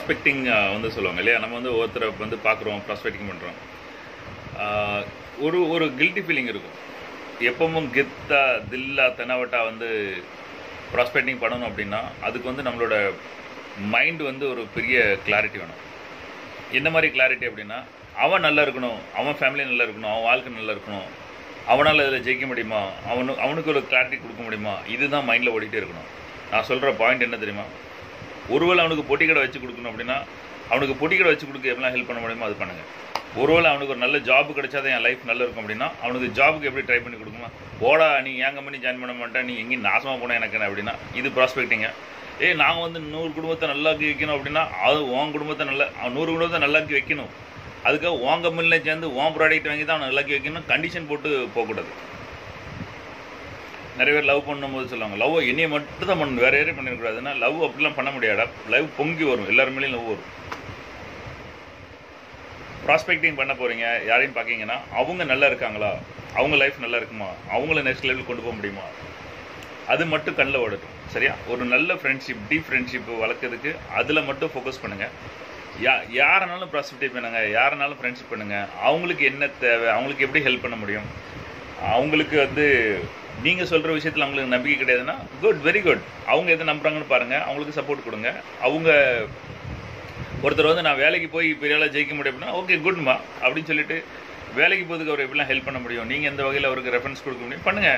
prospecting வந்து சொல்லுவாங்க இல்லையா நம்ம வந்து ஒருத்தரை வந்து பார்க்குறோம் ப்ராஸ்பெக்டிங் பண்ணுறோம் ஒரு ஒரு கில்ட்டி ஃபீலிங் இருக்கும் எப்பவும் கெத்தா தில்லா தெனாவட்டா வந்து ப்ராஸ்பெக்டிங் பண்ணணும் அப்படின்னா அதுக்கு வந்து நம்மளோட மைண்ட் வந்து ஒரு பெரிய கிளாரிட்டி வேணும் என்ன மாதிரி கிளாரிட்டி அப்படின்னா அவன் நல்லா இருக்கணும் அவன் ஃபேமிலி நல்லா இருக்கணும் அவன் வாழ்க்கை நல்லா இருக்கணும் அவனால் அதில் ஜெயிக்க முடியுமா அவனு அவனுக்கு ஒரு கிளாரிட்டி கொடுக்க முடியுமா இதுதான் மைண்டில் ஓடிட்டே இருக்கணும் நான் சொல்கிற பாயிண்ட் என்ன தெரியுமா ஒருவேளை அவனுக்கு பொட்டி கடை வச்சு கொடுக்கணும் அப்படின்னா அவனுக்கு பொட்டி கடை வச்சு கொடுக்க எப்படிலாம் ஹெல்ப் பண்ண முடியுமோ அது பண்ணுங்கள் ஒருவேளை அவனுக்கு ஒரு நல்ல ஜாப் கிடைச்சாதான் என் லைஃப் நல்லா இருக்கும் அப்படின்னா அவனுக்கு ஜாபுக்கு எப்படி ட்ரை பண்ணி கொடுக்குமா போடா நீ ஏன் கம்பெனி ஜாயின் பண்ண மாட்டேன் நீ எங்கேயும் நாசமாக போன எனக்கு என்ன அப்படின்னா இது ப்ராஸ்பெக்டிங்க ஏய் நாங்கள் வந்து நூறு குடும்பத்தை நல்லாக்கி வைக்கணும் அப்படின்னா அது உன் குடும்பத்தை நல்லா நூறு குடும்பத்தை நல்லாக்கி வைக்கணும் அதுக்காக உன் கம்பெனியில் சேர்ந்து உன் ப்ராடக்ட் வாங்கி தான் அவனை நல்லாக்கி வைக்கணும் கண்டிஷன் போட்டு போகக்கூடாது நிறைய பேர் லவ் பண்ணும்போது சொல்லுவாங்க லவ் என்னையை மட்டும் தான் பண்ணணும் வேற யாரையும் பண்ணிடக்கூடாதுன்னா லவ் அப்படிலாம் பண்ண முடியாடா லவ் பொங்கி வரும் எல்லாருமேலையும் லவ் வரும் ப்ராஸ்பெக்டிங் பண்ண போகிறீங்க யாரையும் பார்க்கீங்கன்னா அவங்க நல்லா இருக்காங்களா அவங்க லைஃப் நல்லா இருக்குமா அவங்கள நெக்ஸ்ட் லெவல் கொண்டு போக முடியுமா அது மட்டும் கண்ணில் ஓடட்டும் சரியா ஒரு நல்ல ஃப்ரெண்ட்ஷிப் டீப் ஃப்ரெண்ட்ஷிப் வளர்க்கறதுக்கு அதில் மட்டும் ஃபோக்கஸ் பண்ணுங்கள் யா யாரனாலும் ப்ராஸ்பெக்டிவ் பண்ணுங்க யாரனாலும் ஃப்ரெண்ட்ஷிப் பண்ணுங்க அவங்களுக்கு என்ன தேவை அவங்களுக்கு எப்படி ஹெல்ப் பண்ண முடியும் அவங்களுக்கு வந்து நீங்கள் சொல்கிற விஷயத்தில் அவங்களுக்கு நம்பிக்கை கிடையாதுன்னா குட் வெரி குட் அவங்க எதை நம்புறாங்கன்னு பாருங்கள் அவங்களுக்கு சப்போர்ட் கொடுங்க அவங்க ஒருத்தர் வந்து நான் வேலைக்கு போய் பெரிய ஆளாக ஜெயிக்க முடியும் அப்படின்னா ஓகே குட்மா அப்படின்னு சொல்லிட்டு வேலைக்கு போகிறதுக்கு அவர் எப்படிலாம் ஹெல்ப் பண்ண முடியும் நீங்கள் எந்த வகையில் அவருக்கு ரெஃபரன்ஸ் கொடுக்க முடியும் பண்ணுங்கள்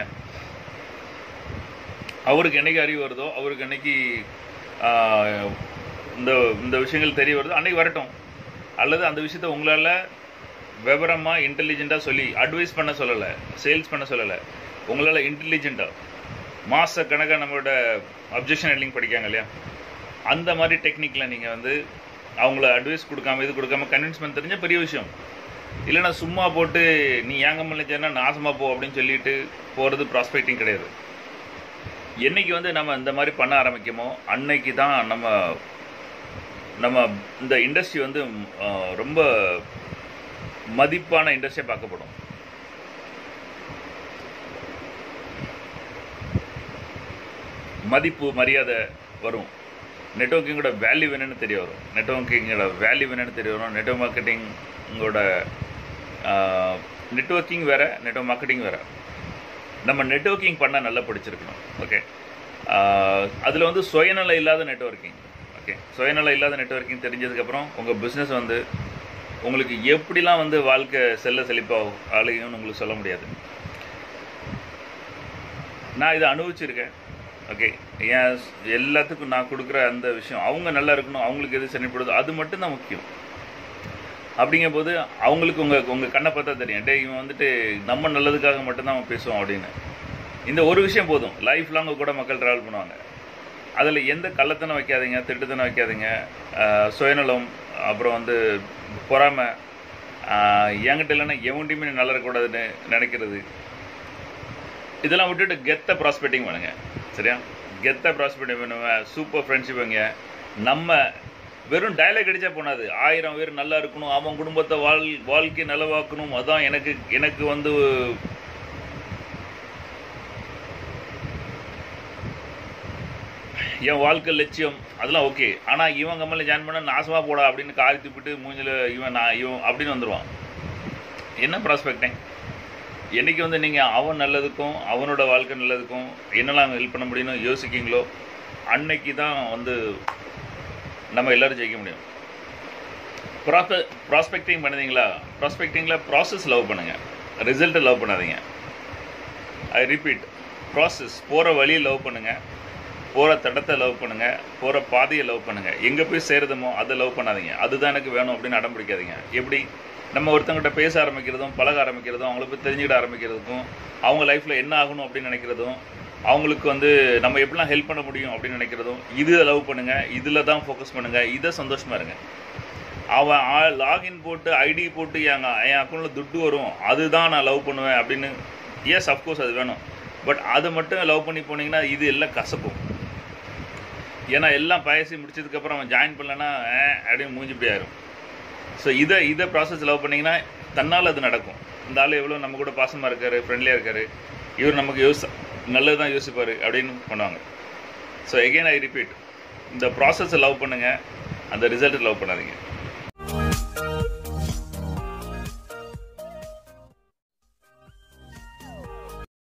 அவருக்கு என்னைக்கு அறிவு வருதோ அவருக்கு என்னைக்கு ஆஹ், இந்த இந்த விஷயங்கள் தெரிய வருதோ அன்னைக்கு வரட்டும் அல்லது அந்த விஷயத்த உங்களால் விவரமாக இன்டெலிஜென்ட்டாக சொல்லி அட்வைஸ் பண்ண சொல்லலை சேல்ஸ் பண்ண சொல்லலை உங்களால் இன்டெலிஜென்ட்டாக மாத கணக்காக நம்மளோட அப்ஜெக்ஷன் ஹெல்லிங் படிக்காங்க இல்லையா அந்த மாதிரி டெக்னிக்கில் நீங்கள் வந்து அவங்கள அட்வைஸ் கொடுக்காம இது கொடுக்காம கன்வின்ஸ் பண்ண தெரிஞ்ச பெரிய விஷயம் இல்லைன்னா சும்மா போட்டு நீ ஏங்க மல்லிச்சேன்னா நாசமாக போ அப்படின்னு சொல்லிட்டு போகிறது ப்ராஸ்பெக்டிங் கிடையாது என்னைக்கு வந்து நம்ம இந்த மாதிரி பண்ண ஆரம்பிக்கமோ அன்னைக்கு தான் நம்ம நம்ம இந்த இண்டஸ்ட்ரி வந்து ஆ, ரொம்ப மதிப்பான இண்டஸ்ட்ரியாக பார்க்கப்படும் மதிப்பு மரியாதை வரும் நெட்ஒர்க்கிங்கோட வேல்யூ என்னன்னு தெரிய வரும் நெட்ஒர்க்கிங்கோட வேல்யூ என்னன்னு தெரிய வரும் நெட்ஒர்க் மார்க்கெட்டிங்கோட நெட்ஒர்க்கிங் வேற நெட்ஒர்க் மார்க்கெட்டிங் வேற நம்ம நெட்வொர்க்கிங் பண்ண நல்லா படிச்சிருக்கணும் ஓகே அதில் வந்து சுயநலம் இல்லாத நெட்வொர்க்கிங் ஓகே சுயநலம் இல்லாத நெட்வொர்க்கிங் தெரிஞ்சதுக்கப்புறம் உங்கள் பிஸ்னஸ் வந்து உங்களுக்கு எப்படிலாம் வந்து வாழ்க்கை செல்ல செழிப்பாகும் ஆளுங்கன்னு உங்களுக்கு சொல்ல முடியாது நான் இதை அனுபவிச்சிருக்கேன் ஓகே ஏன் எல்லாத்துக்கும் நான் கொடுக்குற அந்த விஷயம் அவங்க நல்லா இருக்கணும் அவங்களுக்கு எது சரிப்படுதோ அது மட்டும்தான் முக்கியம் அப்படிங்கும்போது அவங்களுக்கு உங்கள் உங்கள் கண்ணை பார்த்தா தெரியும் டேய் இவன் வந்துட்டு நம்ம நல்லதுக்காக மட்டும்தான் அவன் பேசுவான் அப்படின்னு இந்த ஒரு விஷயம் போதும் லைஃப் லாங் கூட மக்கள் ட்ராவல் பண்ணுவாங்க அதில் எந்த கள்ளத்தனம் வைக்காதீங்க திட்டுத்தனம் வைக்காதீங்க ஆஹ் சுயநலம் அப்புறம் வந்து பொறாமை ஆஹ் என்கிட்ட இல்லைன்னா எவன்ட்டையுமே நல்லா இருக்கக்கூடாதுன்னு நினைக்கிறது இதெல்லாம் விட்டுட்டு கெத்த ப்ராஸ்பெக்டிங் பண்ணுங்க சரியா கெத்த ப்ராஸ்பெக்டிங் பண்ணுவேன் சூப்பர் ஃப்ரெண்ட்ஷிப் வைங்க நம்ம வெறும் டயலாக் அடிச்சா போனாது ஆயிரம் பேர் நல்லா இருக்கணும் அவன் குடும்பத்தை வாழ் வாழ்க்கை நலவாக்கணும் அதான் எனக்கு எனக்கு வந்து என் வாழ்க்கை லட்சியம் அதெல்லாம் ஓகே ஆனால் இவன் கம்பெனியில் ஜாயின் பண்ண நாசமாக போடா அப்படின்னு காரி துப்பிட்டு மூஞ்சில் இவன் நான் இவன் அப்படின்னு வந்துடுவான் என்ன ப்ராஸ்பெக்டிங் என்னைக்கு வந்து நீங்கள் அவன் நல்லதுக்கும் அவனோட வாழ்க்கை நல்லதுக்கும் என்னெல்லாம் ஹெல்ப் பண்ண முடியும்னு யோசிக்கீங்களோ அன்னைக்கு தான் வந்து நம்ம எல்லாரும் ஜெயிக்க முடியும் ப்ராஸ்பெ ப்ராஸ்பெக்டிங் பண்ணுறீங்களா ப்ராஸ்பெக்டிங்கில் ப்ராசஸ் லவ் பண்ணுங்கள் ரிசல்ட்டை லவ் பண்ணாதீங்க ஐ ரிப்பீட் ப்ராசஸ் போகிற வழியை லவ் பண்ணுங்கள் போகிற தடத்தை லவ் பண்ணுங்கள் போகிற பாதையை லவ் பண்ணுங்கள் எங்கே போய் சேருதமோ அதை லவ் பண்ணாதீங்க அதுதான் எனக்கு வேணும் அப்படின்னு அடம் பிடிக்காதீங்க எப்படி நம்ம ஒருத்தவங்ககிட்ட பேச ஆரம்பிக்கிறதும் பழக ஆரம்பிக்கிறதும் அவங்கள போய் தெரிஞ்சுக்கிட ஆரம்பிக்கிறதுக்கும் அவங்க லைஃப்பில் என்ன ஆகணும் அப்படின்னு நினைக்கிறதும் அவங்களுக்கு வந்து நம்ம எப்படிலாம் ஹெல்ப் பண்ண முடியும் அப்படின்னு நினைக்கிறதும் இது லவ் பண்ணுங்கள் இதில் தான் ஃபோக்கஸ் பண்ணுங்கள் இதை சந்தோஷமாக இருங்க அவன் லாகின் போட்டு ஐடி போட்டு என் என் அக்கௌண்ட்டில் துட்டு வரும் அதுதான் நான் லவ் பண்ணுவேன் அப்படின்னு எஸ் அஃப்கோர்ஸ் அது வேணும் பட் அதை மட்டும் லவ் பண்ணி போனீங்கன்னா இது எல்லாம் கசக்கும் ஏன்னா எல்லாம் பயசி முடிச்சதுக்கப்புறம் அவன் ஜாயின் பண்ணலன்னா ஏன் அப்படின்னு மூஞ்சி இப்படி ஆயிரும் ஸோ இதை இதை ப்ராசஸ் லவ் பண்ணிங்கன்னா தன்னால் அது நடக்கும் இந்த ஆள் எவ்வளோ நம்ம கூட பாசமாக இருக்காரு ஃப்ரெண்ட்லியாக இருக்காரு இவர் நமக்கு யோசி நல்லது தான் யோசிப்பார் அப்படின்னு பண்ணுவாங்க ஸோ எகெயின் ஐ ரிப்பீட் இந்த ப்ராசஸை லவ் பண்ணுங்கள் அந்த ரிசல்ட் லவ் பண்ணாதீங்க